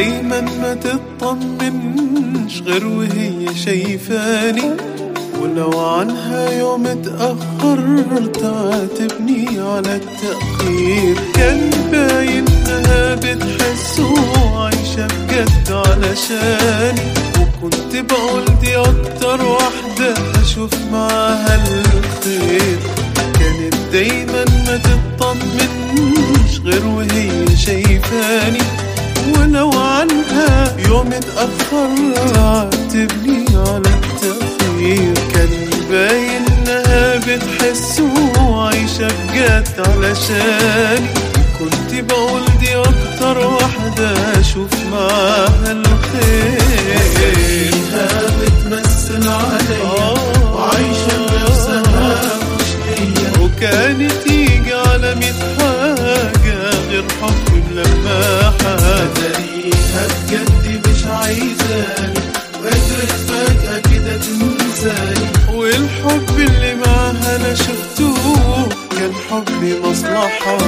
دايما ما تطمنش غير وهي شايفاني ولو عنها يوم اتأخر تعاتبني على التأخير كان باين انها بتحس وعايشة بجد علشاني وكنت بقول دي اكتر واحدة اشوف معاها الخير كانت دايما ما تطمنش غير وهي شايفاني ولو عنها يوم اتأخر تعاتبني على التأخير كان باين انها بتحس وعايشة بجد علشاني كنت بقول دي اكتر واحدة اشوف معاها الخير بتمثل عليا وعايشة بنفسها مش هي وكانت تيجي على ميت حاجة غير حب ملمحة تاريخها بجد مش عايزاني وقدرت فجأة كده تنساني والحب اللي معاها انا شفته كان حب مصلحة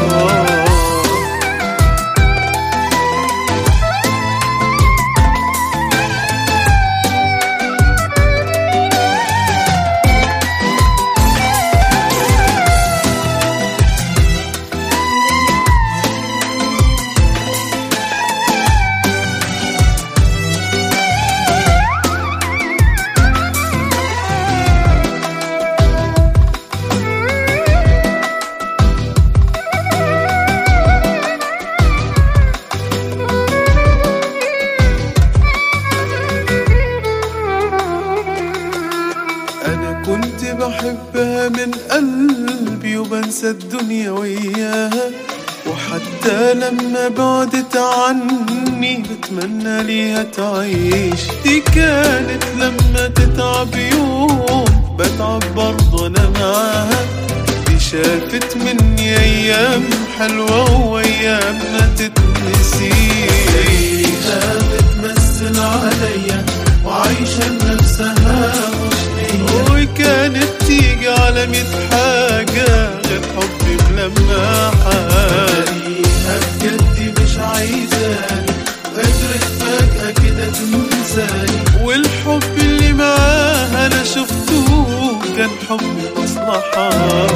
انا كنت بحبها من قلبي وبنسى الدنيا وياها وحتى لما بعدت عني بتمنى ليها تعيش دي كانت لما تتعب يوم بتعب برضه انا معاها دي شافت مني ايام حلوه وايام ما تتنسيش تاريخها بتمثل عليا وعايشة بنفسها مش هي وكانت تيجي على ميت حاجة غير حبي ملمحة تاريخها بجد مش عايزاني وقدرت فجأة كده تنساني والحب اللي معاها أنا شفته كان حب مصلحة